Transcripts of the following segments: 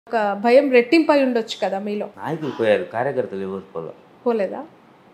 ఒక భయం రెట్టింపై ఉండొచ్చు కదా మీలో నాయకులు పోయారు కార్యకర్తలు ఎవరు పోలే పోలేదా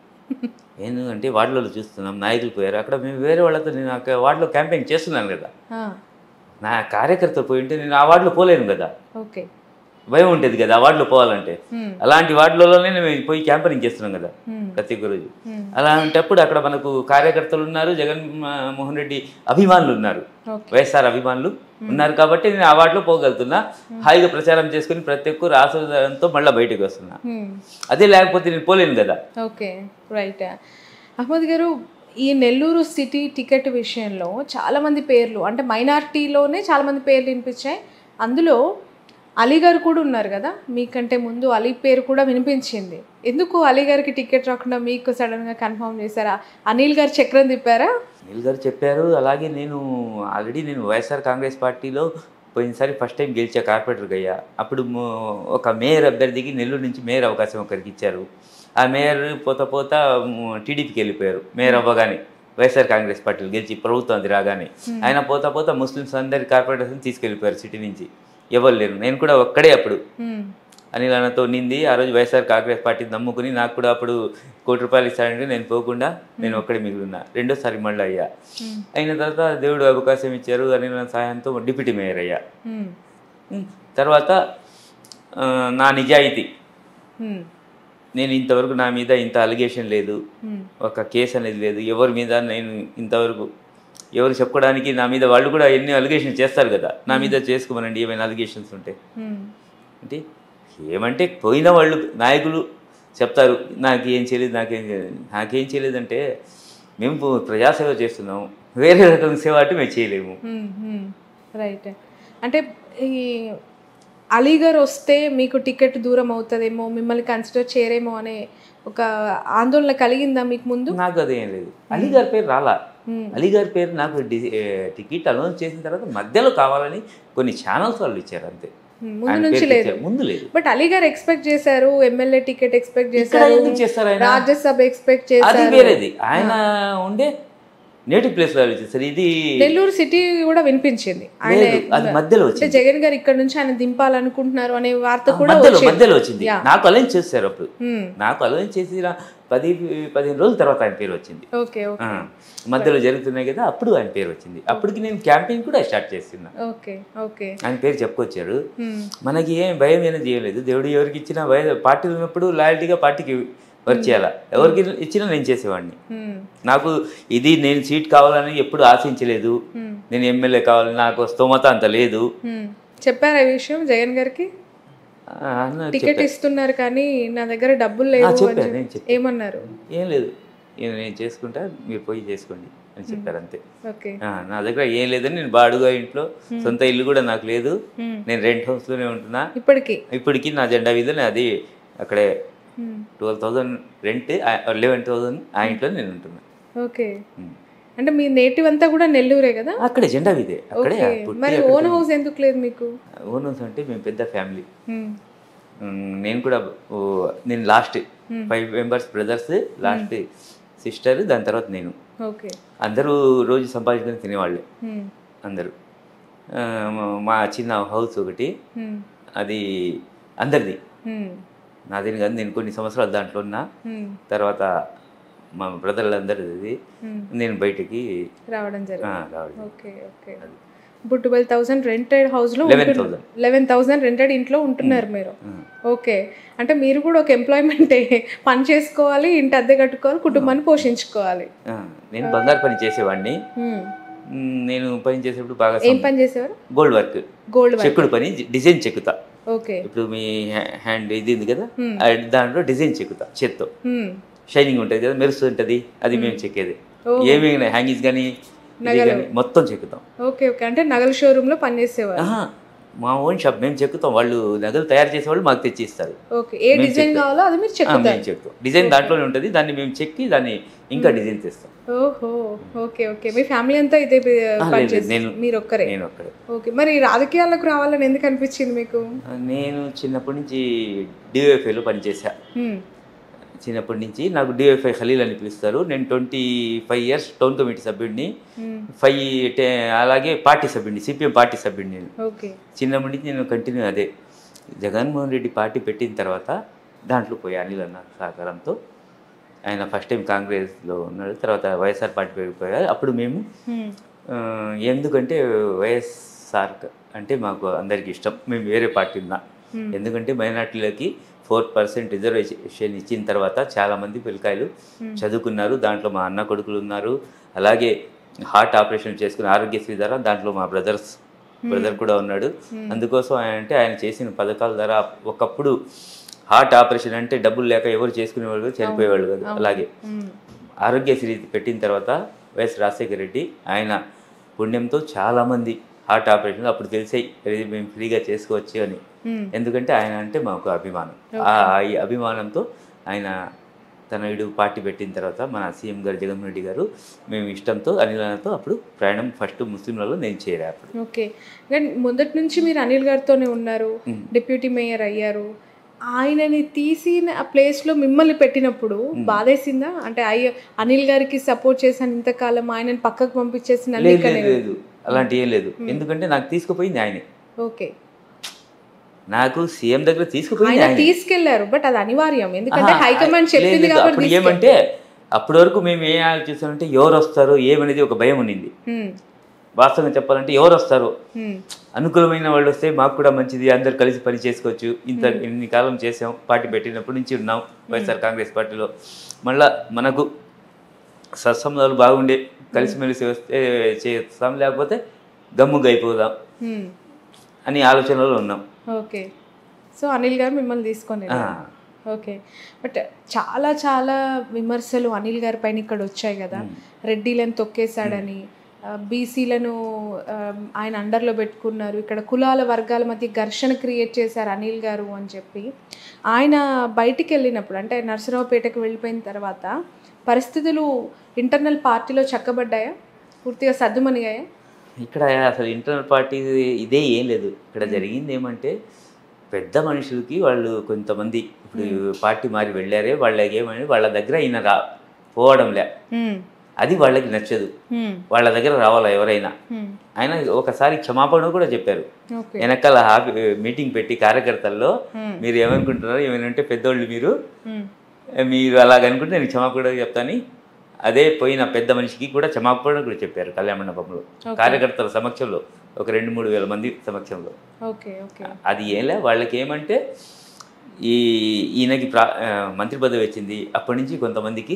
ఎందుకంటే వార్డులలో చూస్తున్నాం నాయకులు పోయారు అక్కడ మేము వేరే వాళ్ళతో నేను అక్కడ వార్డులో క్యాంపెయిన్ చేస్తున్నాను కదా ఆ, నా కార్యకర్తలు పోయి ఉంటే నేను ఆ వార్డులో పోలేను కదా ఓకే భయం ఉంటుంది కదా ఆ వార్డులో పోవాలంటే హ్మ్, అలాంటి వార్డులలోనే మేము పోయి క్యాంపెయినింగ్ చేస్తున్నాం కదా హ్మ్, ప్రతి ఒక్క రోజు హ్మ్. అలాంటప్పుడు అక్కడ మనకు కార్యకర్తలు ఉన్నారు జగన్ మ- మోహన్ రెడ్డి అభిమానులు ఉన్నారు ఓకే వైఎస్ఆర్ అభిమానులు ఉన్నారు కాబట్టి నేను ఆ వార్డులో పోగలుగుతున్నా హాయిగా ప్రచారం చేసుకుని ప్రతి ఒక్కరు ఆశీర్వాదంతో మళ్ళీ బయటకు వస్తున్నా హ్మ్. అదే లేకపోతే నేను పోలేను కదా ఓకే రైట్ అహ్మద్ గారు ఈ నెల్లూరు సిటీ టికెట్ విషయంలో చాలామంది పేర్లు అంటే మైనారిటీలోనే చాలామంది పేర్లు వినిపించాయి అందులో అలీ గారు కూడా ఉన్నారు కదా మీకంటే ముందు అలీ పేరు కూడా వినిపించింది ఎందుకు అలీ గారికి టికెట్ రాకుండా మీకు సడన్గా కన్ఫర్మ్ చేశారా అనిల్ గారు చక్రం తిప్పారా అనిల్ గారు చెప్పారు అలాగే నేను ఆల్రెడీ నేను వైఎస్ఆర్ కాంగ్రెస్ పార్టీలో పోయినసారి ఫస్ట్ టైం గెలిచా కార్పొరేటర్గా అయ్యా అప్పుడు mo- ఒక మేయర్ అభ్యర్థికి నెల్లూరు నుంచి మేయర్ అవకాశం ఒకరికి ఇచ్చారు ఆ మేయర్ పోతా పోతా టీడీపీకి వెళ్ళిపోయారు మేయర్ అవ్వగానే వైఎస్ఆర్ కాంగ్రెస్ పార్టీలు గెలిచి ప్రభుత్వం అది రాగానే ఆయన పోతా పోతా ముస్లిమ్స్ అందరి కార్పొరేటర్స్ని తీసుకెళ్ళిపోయారు సిటీ నుంచి ఎవరు లేరు నేను కూడా ఒక్కడే అప్పుడు హ్మ్. అనిల్ అన్నతో నింది ఆ రోజు వైఎస్ఆర్ కాంగ్రెస్ పార్టీ నమ్ముకుని నాకు కూడా అప్పుడు కోటి రూపాయలు ఇస్తాడంటే నేను పోకుండా నేను ఒక్కడే మిగిలిన్నా రెండోసారి మళ్ళీ అయ్యా హ్మ్. అయిన తర్వాత దేవుడు అవకాశం ఇచ్చారు అనిల్ అన్న సహాయంతో డిప్యూటీ మేయర్ అయ్యా హ్మ్. ఉమ్, తర్వాత ఆ, నా నిజాయితీ హ్మ్. నేను ఇంతవరకు నా మీద ఇంత అలిగేషన్ లేదు హ్మ్. ఒక కేసు అనేది లేదు ఎవరి మీద నేను ఇంతవరకు ఎవరు చెప్పుకోవడానికి నా మీద వాళ్ళు కూడా ఎన్ని అలిగేషన్ చేస్తారు కదా నా మీద చేసుకోమనండి ఏమైనా అలిగేషన్స్ ఉంటే హ్మ్. అంటే ఏమంటే పోయిన వాళ్ళు నాయకులు చెప్తారు నాకు ఏం చేయలేదు నాకేం చేయలేదు నాకేం చేయలేదంటే మేము పో- ప్రజాసేవ చేస్తున్నాం వేరే రకం సేవ అంటే మేము చేయలేము మ్మ్, మ్మ్. రైట్ అంటే ఈ అలీ గారు వస్తే మీకు టికెట్ దూరం అవుతుందేమో మిమ్మల్ని కన్సిడర్ చేయరేమో అనే ఒక ఆందోళన కలిగిందా మీకు ముందు నాకు అదేం లేదు అలీ గారి పేరు రాలా మ్మ్. అలీ గారి పేరు నాకు డి- ఏ, టికెట్ అనౌన్స్ చేసిన తర్వాత మధ్యలో కావాలని కొన్ని ఛానల్స్ వాళ్ళు ఇచ్చారు అంతే మ్మ్, ముందు ఆయన నుంచి పేరు లేదు తెచ్చారు. ముందు లేదు బట్ అలీ గారు ఎక్స్పెక్ట్ చేశారు ఎమ్మెల్యే టికెట్ ఎక్స్పెక్ట్ ఇక్కడ చేశారు ఎందుకు చేస్తారు ఆయన రాజ్యసభ ఎక్స్పెక్ట్ అది చేశారు వేరేది ఆయన ఉండే నేటివ్ ప్లేస్ లో ఆలోచిస్తారు ఇది నెల్లూరు సిటీ కూడా వినిపించింది ఆయన లేదు అది మధ్యలో అంటే వచ్చింది జగన్ గారు ఇక్కడ నుంచి ఆయన దింపాలనుకుంటున్నారు అనే వార్త కూడా మధ్యలో వచ్చింది మధ్యలో వచ్చింది Yeah. నాకు అలైన్ చేశారు అప్పుడు మ్మ్. నాకు అలైన్ చేసిన పది పదిహేను రోజుల తర్వాత ఆయన పేరు వచ్చింది ఓకే ఓకే ఆ, మధ్యలో జరుగుతున్నాయి కదా అప్పుడు ఆయన పేరు వచ్చింది అప్పటికి నేను క్యాంపెయిన్ కూడా స్టార్ట్ చేస్తున్నా ఓకే ఓకే ఆయన పేరు చెప్పుకొచ్చారు మ్మ్. మనకి ఏం భయం అనేది చేయలేదు దేవుడు ఎవరికి ఇచ్చినా భయ పార్టీలు ఉన్నప్పుడు లాయల్టీగా పార్టీకి వర్క్ చేయాలా ఎవరికి ఇచ్చినా నేను చేసేవాడిని మ్మ్. నాకు ఇది నేను సీట్ కావాలని ఎప్పుడు ఆశించలేదు మ్మ్. నేను ఎమ్మెల్యే కావాలని నాకు స్తోమత అంత లేదు మ్మ్. చెప్పారా ఈ విషయం జగన్ గారికి ఆ, అన్న టికెట్ ఇస్తున్నారు కానీ నా దగ్గర డబ్బులు లేవు అని చెప్పాను చెప్పి- నేను చెప్పాను ఏమన్నారు ఏం లేదు ఇది నేను చేసుకుంటా మీరు పోయి చేసుకోండి అని చెప్పారు అంతే ఓకే ఆ, నా దగ్గర ఏం లేదని నేను బాడుగా ఇంట్లో సొంత ఇల్లు కూడా నాకు లేదు మ్మ్. నేను రెంట్ హౌస్లోనే ఉంటున్నా ఇప్పటికి ఇప్పటికి నా జెండా మీద నేను అది అక్కడే మ్మ్. Twelve thousand rent eleven thousand ఆ ఇంట్లో నేను ఉంటున్నా ఓకే ఉమ్. అంటే మీ నేటివ్ అంతా కూడా నెల్లూరే కదా అక్కడే జెండా ఇదే అక్కడే ఓకే పుట్టి మరి ఓన్ హౌస్ ఎందుకు లేదు మీకు ఓన్ హౌస్ అంటే మేము పెద్ద ఫ్యామిలీ మ్మ్. నేను కూడా ఓ, నేను last five members brothers last sister దాని తర్వాత నేను ఓకే అందరూ రోజు సంపాదించుకొని తినేవాళ్ళే మ్మ్. అందరూ ఆ, మా- మా చిన్న హౌస్ ఒకటి మ్మ్. అది అందరిది మ్మ్. నాదేని కాదు నేను కొన్ని సంవత్సరాలు దాంట్లో ఉన్నా మ్మ్. తర్వాత మా బ్రదర్లందరిది మ్మ్. నేను బయటికి రావడం ఆ, జరిగింది రావడం ఓకే ఓకే ఇప్పుడు ట్వెల్వ్ థౌసండ్ రెంటెడ్ హౌస్ లో 11,000. లెవెన్ థౌసండ్ రెంటెడ్ ఇంట్లో ఉంటున్నారు మీరు ఓకే అంటే మీరు కూడా ఒక ఎంప్లాయ్మెంటే పని చేసుకోవాలి ఇంటి అద్దె కట్టుకోవాలి కుటుంబాన్ని పోషించుకోవాలి ఆ, నేను బంగారు పని చేసేవాడిని మ్మ్. మ్, నేను పని చేసేప్పుడు బాగా ఏం పని చేసేవారు గోల్డ్ వర్క్ గోల్డ్ వర్క్ చెక్కుడు పని డిజైన్ చెక్కుతా ఓకే ఇప్పుడు మీ హ్యా- హ్యాండ్ ఇది ఉంది కదా Hmm. ఆ దాంట్లో డిజైన్ చెక్కుతా చేత్తో మ్మ్. షైనింగ్ ఉంటుంది కదా మెరుస్తుంటుంది అది మేము చెక్కేది ఓ. ఏమి హ్యాంగింగ్స్ కానీ ఇది కానీ మొత్తం చెక్కుతాం ఓకే ఓకే అంటే నగల షోరూమ్ లో పని చేసేవారు ఆహా, మా ఓన్ షాప్ మేము చెక్కుతాం వాళ్ళు నగలు తయారు చేసేవాళ్ళు మాకు తెచ్చి ఇస్తారు ఓకే ఏ డిజైన్ కావాలో అది మీరు ఆ, చెక్కుతారు మేము చెక్కుతాం డిజైన్ దాంట్లోనే ఉంటుంది దాన్ని మేము చెక్కి దాన్ని ఇంకా డిజైన్ చేస్తాం ఓహో ఓకే ఓకే మీ ఫ్యామిలీ అంతా ఇదే ప- ఆ, పని లేదు, చేస్తారు నేను మీరు ఒక్కరే నేను ఒక్కడే ఓకే మరి రాజకీయాలకు రావాలని ఎందుకు అనిపించింది మీకు ఆ, నేను చిన్నప్పటి నుంచి డివైఫైలో పనిచేసా మ్మ్. చిన్నప్పటి నుంచి నాకు డివైఫై ఖలీల్ అని పిలుస్తారు నేను twenty five years town committee సభ్యుడిని మ్మ్. ఫైవ్ టే- అలాగే పార్టీ సభ్యుడిని సిపిఎం పార్టీ సభ్యుడిని నేను ఓకే చిన్నప్పటి నుంచి నేను కంటిన్యూ అదే జగన్మోహన్ రెడ్డి పార్టీ పెట్టిన తర్వాత దాంట్లో పోయి అనిల్ అన్న సహకారంతో ఆయన ఫస్ట్ టైం కాంగ్రెస్లో ఉన్నాడు తర్వాత వైఎస్ఆర్ పార్టీ వెళ్ళిపోయారు అప్పుడు మేము హ్మ్. ఆ, ఎందుకంటే వైఎస్ఆర్ అంటే మాకు అందరికి ఇష్టం మేము వేరే పార్టీ ఉన్నా Hmm. ఎందుకంటే మైనార్టీలకి ఫోర్ పర్సెంట్ రిజర్వేషన్ ఇచ్చిన తర్వాత చాలామంది పిల్లకాయలు చదువుకున్నారు దాంట్లో మా అన్న కొడుకులు ఉన్నారు అలాగే హార్ట్ ఆపరేషన్ చేసుకుని ఆరోగ్యశ్రీ ద్వారా దాంట్లో మా బ్రదర్స్ బ్రదర్ కూడా ఉన్నాడు అందుకోసం ఆయన అంటే ఆయన చేసిన పథకాల ద్వారా ఒకప్పుడు హార్ట్ ఆపరేషన్ అంటే డబ్బులు లేక ఎవరు చేసుకునేవాళ్ళు కాదు, చనిపోయేవాళ్ళు కాదు అలాగే హ్మ్. ఆరోగ్యశ్రీ పెట్టిన తర్వాత వైఎస్ రాజశేఖర రెడ్డి ఆయన పుణ్యంతో చాలామంది హార్ట్ ఆపరేషన్ అప్పుడు తెలిసాయి "ఇది మేము ఫ్రీగా చేసుకోవచ్చు అని హ్మ్. ఎందుకంటే ఆయన అంటే మాకు అభిమానం ఆ ఈ అభిమానంతో ఆయన తన ఇడు పార్టీ పెట్టిన తర్వాత మన సీఎం గారు జగన్మోహన్ రెడ్డి గారు మేము ఇష్టంతో అనిలతో అప్పుడు ప్రయాణం ఫస్ట్ ముస్లింలలో నేను చేరా అప్పుడు ఓకే కానీ మొదటి నుంచి మీరు అనిల్ గారితోనే ఉన్నారు డిప్యూటీ మేయర్ అయ్యారు ఆయనని తీసిన ఆ ప్లేస్లో మిమ్మల్ని పెట్టినప్పుడు బాధేసిందా అంటే అయ్యో అనిల్ గారికి సపోర్ట్ చేశాను ఇంతకాలం ఆయనని పక్కకు పంపించేసి నన్ను లేదు ఇక్కడ లేదు లేదు అలాంటి ఏం లేదు ఎందుకంటే నాకు తీసుకుపోయింది ఆయనే ఓకే నాకు సీఎం దగ్గర తీసుకుపోయింది ఆయన ఆయనే తీసుకెళ్లారు బట్ అది అనివార్యం ఎందుకంటే ఆహా, హైకమాండ్ లేదు, చెప్పింది లేదు. కాబట్టి అప్పుడు ఏమంటే అప్పటి వరకు మేము ఏం ఆలోచిస్తామంటే ఎవరు వస్తారు ఏమనేది ఒక భయం ఉన్నింది హ్మ్. వాస్తవంగా చెప్పాలంటే ఎవరు వస్తారు హ్మ్. అనుకూలమైన వాళ్ళు వస్తే మాకు కూడా మంచిది అందరు కలిసి పని చేసుకోవచ్చు ఇంత ఇన్ని కాలం చేసాం పార్టీ పెట్టినప్పటి నుంచి ఉన్నాం వైఎస్ఆర్ కాంగ్రెస్ పార్టీలో మళ్ళా మనకు సత్సంబాలు బాగుండే కలిసిమెలిసి వస్తే చేస్తాం లేకపోతే గమ్ముగా అయిపోదాం హ్మ్. అని ఆలోచనలో ఉన్నాం ఓకే సో అనిల్ గారు మిమ్మల్ని తీసుకొని ఆ, వెళ్ళారు. ఓకే బట్ చాలా చాలా విమర్శలు అనిల్ గారి పైన ఇక్కడ వచ్చాయి కదా రెడ్డిలను తొక్కేశాడని ఆ, బీసీలను ఆ, ఆయన అండర్లో పెట్టుకున్నారు ఇక్కడ కులాల వర్గాల మధ్య ఘర్షణ క్రియేట్ చేశారు అనిల్ గారు అని చెప్పి ఆయన బయటికి వెళ్ళినప్పుడు అంటే నర్సరావుపేటకు వెళ్ళిపోయిన తర్వాత పరిస్థితులు ఇంటర్నల్ పార్టీలో చక్కబడ్డాయా పూర్తిగా సర్దుమణిగాయా ఇక్కడ అసలు ఇంటర్నల్ పార్టీ ఇదే ఏం లేదు ఇక్కడ జరిగింది ఏమంటే పెద్ద మనుషులకి వాళ్ళు కొంతమంది ఇప్పుడు పార్టీ మారి వెళ్ళారే వాళ్ళకి ఏమని వాళ్ళ దగ్గర ఈయన రా పోవడంలే హ్మ్. అది వాళ్ళకి నచ్చదు హ్మ్. వాళ్ళ దగ్గర రావాలా ఎవరైనా హ్మ్. ఆయన ఒకసారి క్షమాపణ కూడా చెప్పారు ఓకే వెనకాల హ్యాపీ మీటింగ్ పెట్టి కార్యకర్తల్లో హ్మ్. మీరు ఏమనుకుంటున్నారు ఏమైనా పెద్దోళ్ళు మీరు హ్మ్. మీరు అలాగ అనుకుంటే నేను క్షమాపణ కూడా చెప్తాను అదే పోయిన పెద్ద మనిషికి కూడా క్షమాపణ కూడా చెప్పారు కళ్యాణ మండపంలో కార్యకర్తల సమక్షంలో ఒక రెండు మూడు వేల మంది సమక్షంలో ఓకే ఓకే అది ఏంలే వాళ్ళకి ఏమంటే ఈ ఈయనకి ప్రా ఆ, మంత్రి పదవి వచ్చింది అప్పటి నుంచి కొంతమందికి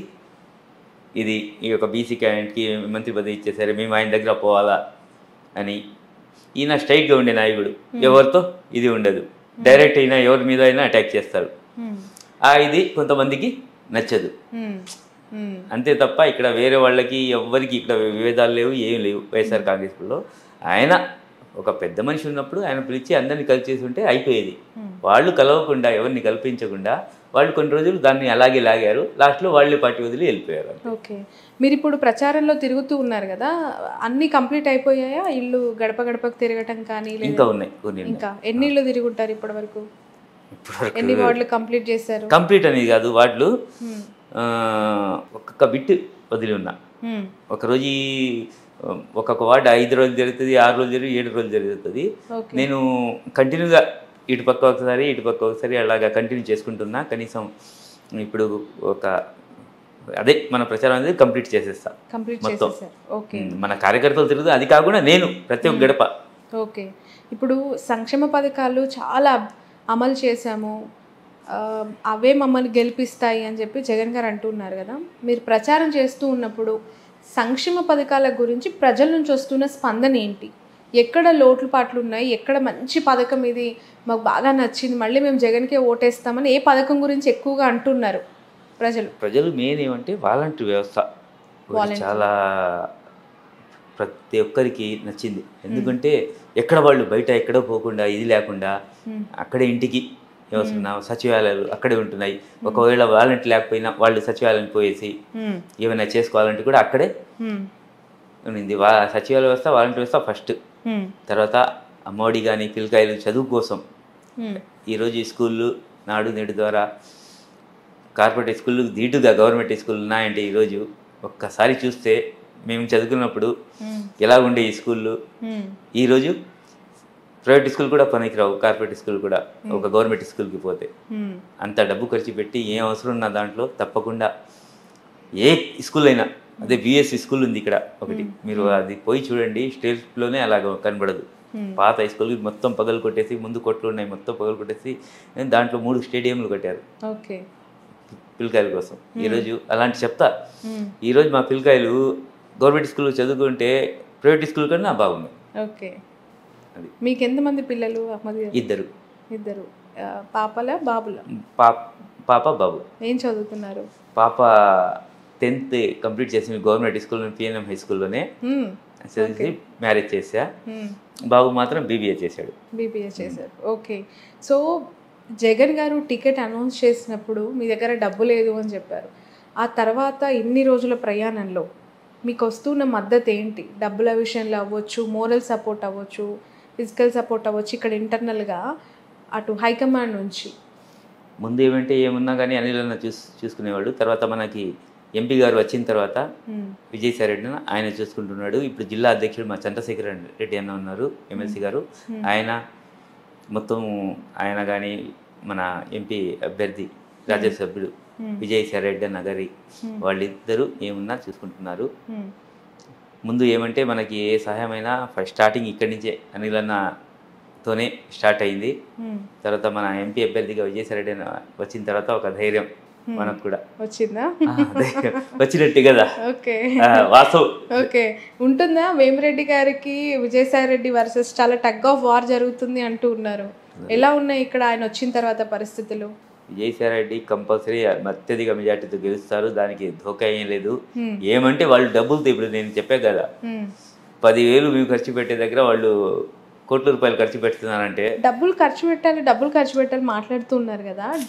ఇది ఈ యొక్క బీసీ క్యాండిడేట్కి మంత్రి పదవి ఇచ్చేసరి మేము ఆయన దగ్గర పోవాలా అని ఈయన స్ట్రైట్గా ఉండే నాయకుడు ఎవరితో ఇది ఉండదు డైరెక్ట్ అయినా ఎవరి మీద అయినా అటాక్ చేస్తారు హ్మ్. ఆ ఇది కొంతమందికి నచ్చదు హ్మ్. హ్మ్. అంతే తప్ప ఇక్కడ వేరే వాళ్ళకి ఎవ్వరికి ఇక్కడ విభేదాలు లేవు ఏం లేవు వైఎస్ఆర్ కాంగ్రెస్లో ఆయన ఒక పెద్ద మనిషి ఉన్నప్పుడు ఆయన పిలిచి అందరిని కలిసేసి ఉంటే అయిపోయేది వాళ్ళు కలవకుండా ఎవరిని కల్పించకుండా వాళ్ళు కొన్ని రోజులు దాన్ని అలాగే లాగారు లాస్ట్లో వాళ్ళే పార్టీ వదిలి వెళ్ళిపోయారు ఓకే మీరు ఇప్పుడు ప్రచారంలో తిరుగుతూ ఉన్నారు కదా అన్ని కంప్లీట్ అయిపోయాయా ఇల్లు గడప గడపకు తిరగటం కానీ లేదా ఇంకా ఉన్నాయి కొన్ని ఉన్నాయి. ఇంకా ఎన్ని ఇళ్ళు తిరిగి ఉంటారు ఇప్పటి వరకు ఇప్పటివరకు ఎన్ని వార్డులు కంప్లీట్ చేశారు కంప్లీట్ అనేది కాదు వాళ్ళు హ్మ్. ఆ, ఒక్కొక్క బిట్ వదిలి ఉన్నా హ్మ్. ఒకరోజు ఈ, ఒక్కొక్క వార్డు ఐదు రోజులు జరుగుతుంది ఆరు రోజులు జరుగుతుంది ఏడు రోజులు జరుగుతుంది ఓకే నేను కంటిన్యూగా ఇటు పక్క ఒకసారి ఇటు పక్క ఒకసారి అలాగా కంటిన్యూ చేసుకుంటున్నా కనీసం ఇప్పుడు ఒక అదే మన ప్రచారం అనేది కంప్లీట్ చేసేస్తా కంప్లీట్ మొత్తం. చేసేసారు ఓకే ఉమ్, మన కార్యకర్తలు తిరుగుతుంది అది కాకుండా నేను ప్రతి ఒక్క గడప ఓకే ఇప్పుడు సంక్షేమ పథకాలు చాలా అమలు చేశాము ఆ, అవే మమ్మల్ని గెలిపిస్తాయి అని చెప్పి జగన్ గారు అంటున్నారు కదా మీరు ప్రచారం చేస్తూ ఉన్నప్పుడు సంక్షేమ పథకాల గురించి ప్రజల నుంచి వస్తున్న స్పందన ఏంటి ఎక్కడ లోట్లు పాట్లు ఉన్నాయి ఎక్కడ మంచి పథకం ఇది మాకు బాగా నచ్చింది మళ్ళీ మేము జగన్కే ఓటేస్తామని ఏ పథకం గురించి ఎక్కువగా అంటున్నారు ప్రజలు ప్రజలు మెయిన్ ఏమంటే వాలంటీర్ వ్యవస్థ ఒకటి చాలా ప్రతి ఒక్కరికి నచ్చింది ఎందుకంటే ఎక్కడ వాళ్ళు బయట ఎక్కడో పోకుండా ఇది లేకుండా Hmm. అక్కడే ఇంటికి వ్యవస్థ సచివాలయాలు అక్కడే ఉంటున్నాయి ఒకవేళ వాలంటీర్ లేకపోయినా వాళ్ళు సచివాలయం పోయేసి హ్మ్, ఏమైనా చేసుకోవాలంటే కూడా అక్కడే హ్మ్, ఉన్నింది వా సచివాలయ వ్యవస్థ వాలంటీర్ వ్యవస్థ ఫస్ట్ హ్మ్, తర్వాత అమ్మఒడి కానీ పిల్లకాయలు చదువు కోసం హ్మ్, ఈరోజు ఈ స్కూళ్ళు నాడు నేడు ద్వారా కార్పొరేట్ స్కూళ్ళు ధీటుగా గవర్నమెంట్ స్కూళ్ళు ఉన్నాయంటే ఈరోజు ఒక్కసారి చూస్తే మేము చదువుకున్నప్పుడు హ్మ్, ఎలా ఉండే ఈ స్కూళ్ళు హ్మ్, ఈరోజు ప్రైవేట్ స్కూల్ కూడా పనికిరావు కార్పొరేట్ స్కూల్ కూడా ఒక గవర్నమెంట్ స్కూల్కి పోతే మ్మ్. అంత డబ్బు ఖర్చు పెట్టి ఏం అవసరం ఉన్న దాంట్లో తప్పకుండా ఏ స్కూల్ అయినా అదే బిఎస్సి స్కూల్ ఉంది ఇక్కడ ఒకటి మీరు అది పోయి చూడండి స్టేట్లోనే అలాగ కనబడదు Hmm. పాత హై స్కూల్ మొత్తం పగలు కొట్టేసి ముందు కొట్లు ఉన్నాయి మొత్తం పగలు కొట్టేసి దాంట్లో మూడు స్టేడియంలు కట్టారు ఓకే పిల్లకాయల కోసం ఈరోజు అలాంటి చెప్తా మ్మ్. ఈరోజు మా పిల్లకాయలు గవర్నమెంట్ స్కూల్లో చదువుకుంటే ప్రైవేట్ స్కూల్ కన్నా బాగుంది ఓకే అది మీకు ఎంతమంది పిల్లలు అహ్మద్ గారు ఇద్దరు ఇద్దరు ఆ, పాపల బాబుల పాప పాప బాబు ఏం చదువుతున్నారు పాప టెన్త్ కంప్లీట్ చేసింది గవర్నమెంట్ స్కూల్ పిఎన్ఎం హై స్కూల్లోనే మ్మ్. చదివి మ్యారేజ్ చేసా మ్మ్. బాబు మాత్రం బీబీఏ చేశాడు బీబీఏ చేశారు ఓకే సో జగన్ గారు టికెట్ అనౌన్స్ చేసినప్పుడు మీ దగ్గర డబ్బు లేదు అని చెప్పారు ఆ తర్వాత ఇన్ని రోజుల ప్రయాణంలో మీకు వస్తున్న మద్దతు ఏంటి డబ్బుల విషయంలో అవ్వచ్చు మోరల్ సపోర్ట్ అవ్వచ్చు ఫిజికల్ సపోర్ట్ అవ్వచ్చు ఇక్కడ ఇంటర్నల్గా అటు హైకమాండ్ నుంచి ముందు ఏమంటే ఏమున్నా కానీ అనిల్ అన్న చూస్ చూసుకునేవాడు తర్వాత మనకి ఎంపీ గారు వచ్చిన తర్వాత మ్మ్. విజయసాయి రెడ్డి అన్న ఆయన చూసుకుంటున్నాడు ఇప్పుడు జిల్లా అధ్యక్షుడు మా చంద్రశేఖర్ రెడ్డి అన్న ఉన్నారు ఎమ్మెల్సీ గారు ఆయన మొత్తం ఆయన కానీ మన ఎంపీ అభ్యర్థి రాజ్యసభ్యుడు Hmm. విజయసాయి రెడ్డి అన్న గారి Hmm. వాళ్ళిద్దరూ ఏమున్నా చూసుకుంటున్నారు మ్మ్. ముందు ఏమంటే మనకి ఏ సహాయమైనా ఫస్ట్ స్టార్టింగ్ ఇక్కడి నుంచే అనిల్ అన్నతోనే స్టార్ట్ అయింది మ్మ్. తర్వాత మన ఎంపీ అభ్యర్థిగా విజయసాయి రెడ్డి అన్న వచ్చిన తర్వాత ఒక ధైర్యం మనకు కూడా వచ్చిందా ఆ, ధైర్యం వచ్చినట్టు కదా ఓకే ఆ, వాస్తవం ఓకే ఉంటుందా వేమిరెడ్డి గారికి విజయసాయి రెడ్డి వర్సెస్ చాలా టగ్ ఆఫ్ వార్ జరుగుతుంది అంటూ ఉన్నారు ఎలా ఉన్నాయి ఇక్కడ ఆయన వచ్చిన తర్వాత పరిస్థితులు విజయసాయి రెడ్డి కంపల్సరీ అత్యధిక మెజార్టీతో గెలుస్తారు దానికి ధోకా ఏం లేదు Hmm. ఏమంటే వాళ్ళు డబ్బులతో ఇప్పుడు నేను చెప్పా కదా హ్మ్. పదివేలు మేము ఖర్చు పెట్టే దగ్గర వాళ్ళు కోట్ల రూపాయలు ఖర్చు పెడుతున్నారంటే డబ్బులు ఖర్చు పెట్టాలి డబ్బులు ఖర్చు పెట్టాలి మాట్లాడుతూ ఉన్నారు కదా